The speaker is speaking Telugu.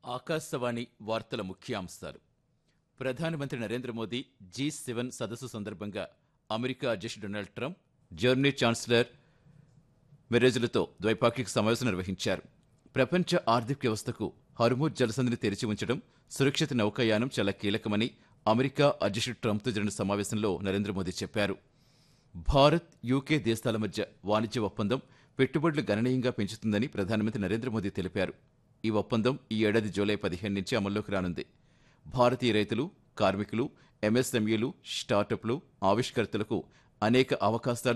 ఆకాశవాణి వార్తల ముఖ్యాంశాలు ప్రధానమంత్రి నరేంద్ర మోదీ జీ సెవెన్ సదస్సు సందర్భంగా అమెరికా అధ్యక్షుడు డొనాల్డ్ ట్రంప్ జర్మనీ ఛాన్సలర్ మెరేజులతో ద్వైపాక్షిక సమావేశం నిర్వహించారు ప్రపంచ ఆర్థిక వ్యవస్థకు హర్మూజ్ జలసంధిని తెరిచి ఉంచడం సురక్షిత నౌకాయానం చాలా కీలకమని అమెరికా అధ్యక్షుడు ట్రంప్తో జరిగిన సమావేశంలో నరేంద్ర మోదీ చెప్పారు భారత్ యూకే దేశాల మధ్య వాణిజ్య ఒప్పందం పెట్టుబడులు గణనీయంగా పెంచుతుందని ప్రధానమంత్రి నరేంద్ర మోదీ తెలిపారు ఈ ఒప్పందం ఈ ఏడాది జూలై పదిహేను నుంచి అమల్లోకి రానుంది భారతీయ రైతులు కార్మికులు ఎంఎస్ఎంఈలు స్టార్టప్లు ఆవిష్కర్తలకు అనేక అవకాశాలు